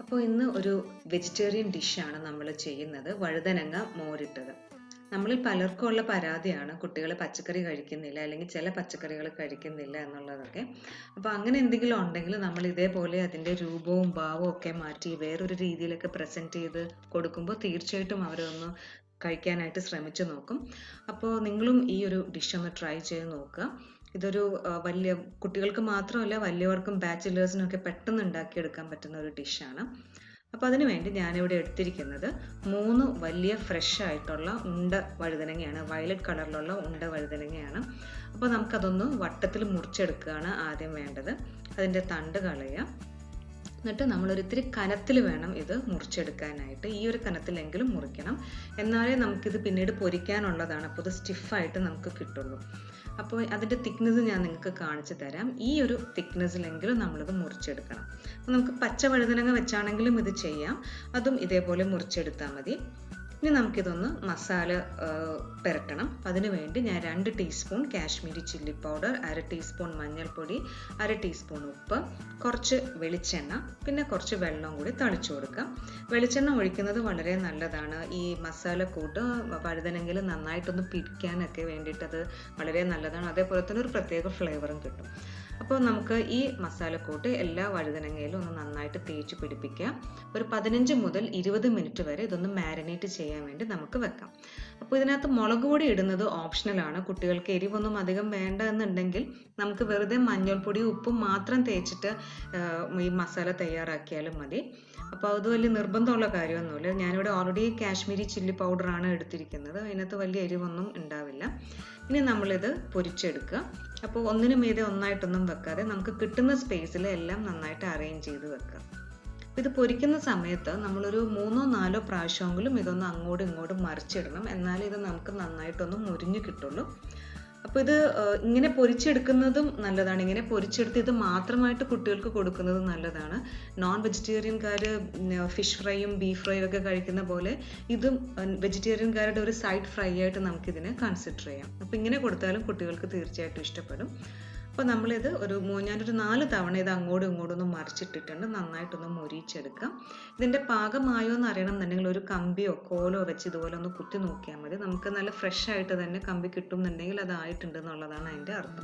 അപ്പോൾ ഇന്ന് ഒരു വെജിറ്റേറിയൻ ഡിഷാണ് നമ്മൾ ചെയ്യുന്നത് വഴുതനങ്ങ മോരിട്ടത് നമ്മളിൽ പലർക്കും ഉള്ള പരാതിയാണ് കുട്ടികൾ പച്ചക്കറി കഴിക്കുന്നില്ല അല്ലെങ്കിൽ ചില പച്ചക്കറികൾ കഴിക്കുന്നില്ല എന്നുള്ളതൊക്കെ അപ്പോൾ അങ്ങനെ എന്തെങ്കിലും ഉണ്ടെങ്കിൽ നമ്മൾ ഇതേപോലെ അതിൻ്റെ രൂപവും ഭാവവും ഒക്കെ മാറ്റി വേറൊരു രീതിയിലൊക്കെ പ്രസൻറ്റ് ചെയ്ത് കൊടുക്കുമ്പോൾ തീർച്ചയായിട്ടും അവരൊന്ന് കഴിക്കാനായിട്ട് ശ്രമിച്ചു നോക്കും അപ്പോൾ നിങ്ങളും ഈ ഒരു ഡിഷ് ഒന്ന് ട്രൈ ചെയ്ത് നോക്കുക ഇതൊരു ആ, വലിയ കുട്ടികൾക്ക് മാത്രമല്ല വലിയവർക്കും ബാച്ചിലേഴ്സിനും ഒക്കെ പെട്ടെന്ന് ഉണ്ടാക്കിയെടുക്കാൻ പറ്റുന്ന ഒരു ഡിഷാണ് അപ്പോൾ അതിനു വേണ്ടി ഞാനിവിടെ എടുത്തിരിക്കുന്നത് മൂന്ന് വലിയ ഫ്രഷ് ആയിട്ടുള്ള ഉണ്ട വഴുതനങ്ങയാണ് വയലറ്റ് കളറിലുള്ള ഉണ്ട വഴുതനങ്ങയാണ് അപ്പോൾ നമുക്കതൊന്ന് വട്ടത്തിൽ മുറിച്ചെടുക്കുകയാണ് ആദ്യം വേണ്ടത് അതിൻ്റെ തണ്ട് കളയുക എന്നിട്ട് നമ്മളൊരു ഇത്തിരി കനത്തിൽ വേണം ഇത് മുറിച്ചെടുക്കാനായിട്ട് ഈ ഒരു കനത്തിലെങ്കിലും മുറിക്കണം എന്നാലേ നമുക്കിത് പിന്നീട് പൊരിക്കാനുള്ളതാണ് അപ്പോൾ ഇത് സ്റ്റിഫായിട്ട് നമുക്ക് കിട്ടുള്ളൂ അപ്പോൾ അതിൻ്റെ തിക്നെസ് ഞാൻ നിങ്ങൾക്ക് കാണിച്ചു തരാം ഈ ഒരു തിക്നെസ്സിലെങ്കിലും നമ്മളിത് മുറിച്ചെടുക്കണം അപ്പോൾ നമുക്ക് പച്ച വഴുതനങ്ങ വെച്ചാണെങ്കിലും ഇത് ചെയ്യാം അതും ഇതേപോലെ മുറിച്ചെടുത്താൽ മതി ഇനി നമുക്കിതൊന്ന് മസാല ആ, പുരട്ടണം അതിനു വേണ്ടി ഞാൻ രണ്ട് ടീസ്പൂൺ കാശ്മീരി ചില്ലി പൗഡർ അര ടീസ്പൂൺ മഞ്ഞൾപ്പൊടി അര ടീസ്പൂൺ ഉപ്പ് കുറച്ച് വെളിച്ചെണ്ണ പിന്നെ കുറച്ച് വെള്ളം കൂടി തളിച്ചു കൊടുക്കാം വെളിച്ചെണ്ണ ഒഴിക്കുന്നത് വളരെ നല്ലതാണ് ഈ മസാലക്കൂട്ട് വഴുതനെങ്കിൽ നന്നായിട്ടൊന്ന് പിടിക്കാനൊക്കെ വേണ്ടിയിട്ട് അത് വളരെ നല്ലതാണ് അതേപോലെ തന്നെ ഒരു പ്രത്യേക ഫ്ലേവറും കിട്ടും അപ്പോൾ നമുക്ക് ഈ മസാലക്കൂട്ട് എല്ലാ വഴുതനങ്ങയിലും ഒന്ന് നന്നായിട്ട് തേച്ച് പിടിപ്പിക്കുക ഒരു പതിനഞ്ച് മുതൽ ഇരുപത് മിനിറ്റ് വരെ ഇതൊന്ന് മാരിനേറ്റ് ചെയ്യാൻ വേണ്ടി നമുക്ക് വെക്കാം അപ്പോൾ ഇതിനകത്ത് മുളക് പൊടി ഇടുന്നത് ഓപ്ഷണലാണ് കുട്ടികൾക്ക് എരിവൊന്നും അധികം വേണ്ട എന്നുണ്ടെങ്കിൽ നമുക്ക് വെറുതെ മഞ്ഞൾപ്പൊടി ഉപ്പും മാത്രം തേച്ചിട്ട് ആ, ഈ മസാല തയ്യാറാക്കിയാലും മതി അപ്പോൾ അത് വലിയ നിർബന്ധമുള്ള കാര്യമൊന്നുമില്ല ഞാനിവിടെ ഓൾറെഡി കാശ്മീരി ചില്ലി പൗഡറാണ് എടുത്തിരിക്കുന്നത് അതിനകത്ത് വലിയ എരിവൊന്നും ഉണ്ടാവില്ല ഇനി നമ്മളിത് പൊരിച്ചെടുക്കുക അപ്പോൾ ഒന്നിനു മീതെ ഒന്നായിട്ടൊന്നും വെക്കാതെ നമുക്ക് കിട്ടുന്ന സ്പേസിൽ എല്ലാം നന്നായിട്ട് അറേഞ്ച് ചെയ്ത് വെക്കുക ഇത് പൊരിക്കുന്ന സമയത്ത് നമ്മളൊരു മൂന്നോ നാലോ പ്രാവശ്യമെങ്കിലും ഇതൊന്ന് അങ്ങോട്ടും ഇങ്ങോട്ടും മറിച്ചിടണം എന്നാലേ ഇത് നമുക്ക് നന്നായിട്ടൊന്ന് മുരിഞ്ഞു കിട്ടുള്ളൂ അപ്പോൾ ഇത് ആ, ഇങ്ങനെ പൊരിച്ചെടുക്കുന്നതും നല്ലതാണ് ഇങ്ങനെ പൊരിച്ചെടുത്ത് ഇത് മാത്രമായിട്ട് കുട്ടികൾക്ക് കൊടുക്കുന്നത് നല്ലതാണ് നോൺ വെജിറ്റേറിയൻകാർ ഫിഷ് ഫ്രൈയും ബീഫ് ഫ്രൈയും ഒക്കെ കഴിക്കുന്ന പോലെ ഇതും വെജിറ്റേറിയൻകാരുടെ ഒരു സൈഡ് ഫ്രൈ ആയിട്ട് നമുക്കിതിനെ കൺസിഡർ ചെയ്യാം അപ്പോൾ ഇങ്ങനെ കൊടുത്താലും കുട്ടികൾക്ക് തീർച്ചയായിട്ടും ഇഷ്ടപ്പെടും അപ്പോൾ നമ്മളിത് ഒരു മൂ- ഞാനൊരു നാല് തവണ ഇത് അങ്ങോട്ടും ഇങ്ങോട്ടും ഒന്ന് മറിച്ചിട്ടിട്ടുണ്ട് നന്നായിട്ടൊന്ന് മൊരിയിച്ചെടുക്കാം ഇതിൻ്റെ പാകമായോ എന്ന് അറിയണം എന്നുണ്ടെങ്കിൽ ഒരു കമ്പിയോ കോലോ വെച്ച് ഇതുപോലെ ഒന്ന് കുത്തി നോക്കിയാൽ മതി നമുക്ക് നല്ല ഫ്രഷ് ആയിട്ട് തന്നെ കമ്പി കിട്ടുന്നുണ്ടെങ്കിൽ അതായിട്ടുണ്ട് എന്നുള്ളതാണ് അതിൻ്റെ അർത്ഥം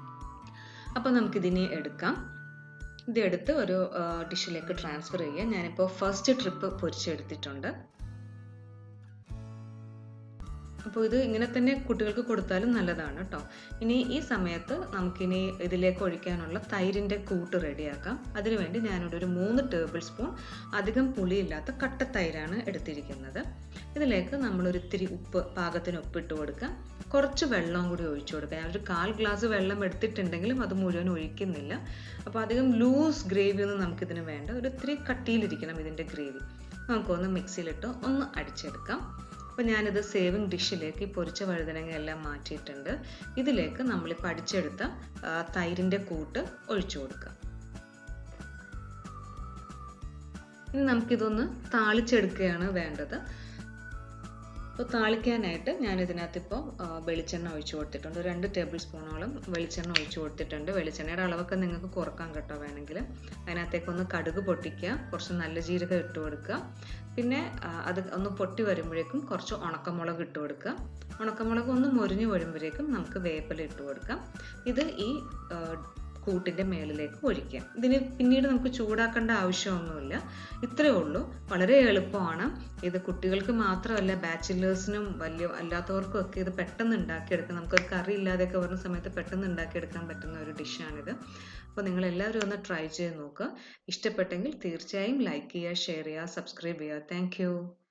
അപ്പോൾ നമുക്കിതിനെ എടുക്കാം ഇത് എടുത്ത് ഒരു ഡിഷിലേക്ക് ട്രാൻസ്ഫർ ചെയ്യാം ഞാനിപ്പോൾ ഫസ്റ്റ് ട്രിപ്പ് പൊരിച്ചെടുത്തിട്ടുണ്ട് അപ്പോൾ ഇത് ഇങ്ങനെ തന്നെ കുട്ടികൾക്ക് കൊടുത്താലും നല്ലതാണ് കേട്ടോ ഇനി ഈ സമയത്ത് നമുക്കിനി ഇതിലേക്ക് ഒഴിക്കാനുള്ള തൈരിൻ്റെ കൂട്ട് റെഡിയാക്കാം അതിനുവേണ്ടി ഞാനിവിടെ ഒരു മൂന്ന് ടേബിൾ സ്പൂൺ അധികം പുളിയില്ലാത്ത കട്ട തൈരാണ് എടുത്തിരിക്കുന്നത് ഇതിലേക്ക് നമ്മളൊരു ഇത്തിരി ഉപ്പ് പാകത്തിന് ഉപ്പിട്ട് കൊടുക്കാം കുറച്ച് വെള്ളം കൂടി ഒഴിച്ചു കൊടുക്കാം ഞാനൊരു കാൽ ഗ്ലാസ് വെള്ളം എടുത്തിട്ടുണ്ടെങ്കിലും അത് മുഴുവൻ ഒഴിക്കുന്നില്ല അപ്പോൾ അധികം ലൂസ് ഗ്രേവി ഒന്നും നമുക്കിതിന് വേണ്ട ഒരു ഇത്തിരി കട്ടിയിലിരിക്കണം ഇതിൻ്റെ ഗ്രേവി നമുക്കൊന്ന് മിക്സിയിലിട്ട് ഒന്ന് അടിച്ചെടുക്കാം അപ്പോൾ ഞാനിത് സേവിങ് ഡിഷിലേക്ക് ഈ പൊരിച്ച വഴുതനങ്ങ എല്ലാം മാറ്റിയിട്ടുണ്ട് ഇതിലേക്ക് നമ്മൾ ഈ പഠിച്ചെടുത്ത ആ, തൈരിൻ്റെ കൂട്ട് ഒഴിച്ചു കൊടുക്കുക ഇനി നമുക്കിതൊന്ന് താളിച്ചെടുക്കുകയാണ് വേണ്ടത് അപ്പോൾ താളിക്കാനായിട്ട് ഞാൻ ഇതിനകത്തിപ്പോൾ വെളിച്ചെണ്ണ ഒഴിച്ചു കൊടുത്തിട്ടുണ്ട് ഒരു രണ്ട് ടേബിൾ സ്പൂണോളം വെളിച്ചെണ്ണ ഒഴിച്ചു കൊടുത്തിട്ടുണ്ട് വെളിച്ചെണ്ണയുടെ അളവൊക്കെ നിങ്ങൾക്ക് കുറക്കാൻ കേട്ടോ വേണമെങ്കിൽ അതിനകത്തേക്കൊന്ന് കടുക് പൊട്ടിക്കുക കുറച്ച് നല്ല ജീരകം ഇട്ട് കൊടുക്കുക പിന്നെ ആ, അത് ഒന്ന് പൊട്ടി വരുമ്പോഴേക്കും കുറച്ച് ഉണക്കമുളക് ഇട്ട് കൊടുക്കുക ഉണക്കമുളക് ഒന്ന് മുരിഞ്ഞു വരുമ്പോഴേക്കും നമുക്ക് വേപ്പില ഇട്ട് കൊടുക്കാം ഇത് ഈ ആ, കൂട്ടിൻ്റെ മേളിലേക്ക് ഒഴിക്കാം ഇതിന് പിന്നീട് നമുക്ക് ചൂടാക്കേണ്ട ആവശ്യമൊന്നുമില്ല ഇത്രയേ ഉള്ളൂ വളരെ എളുപ്പമാണ് ഇത് കുട്ടികൾക്ക് മാത്രമല്ല ബാച്ചിലേഴ്സിനും വലിയ അല്ലാത്തവർക്കും ഒക്കെ ഇത് പെട്ടെന്ന് ഉണ്ടാക്കിയെടുക്കാം നമുക്കൊരു കറി ഇല്ലാതെയൊക്കെ വരുന്ന സമയത്ത് പെട്ടെന്ന് ഉണ്ടാക്കിയെടുക്കാൻ പറ്റുന്ന ഒരു ഡിഷാണിത് അപ്പോൾ നിങ്ങൾ എല്ലാവരും ഒന്ന് ട്രൈ ചെയ്ത് നോക്കുക ഇഷ്ടപ്പെട്ടെങ്കിൽ തീർച്ചയായും ലൈക്ക് ചെയ്യുക ഷെയർ ചെയ്യുക സബ്സ്ക്രൈബ് ചെയ്യുക താങ്ക്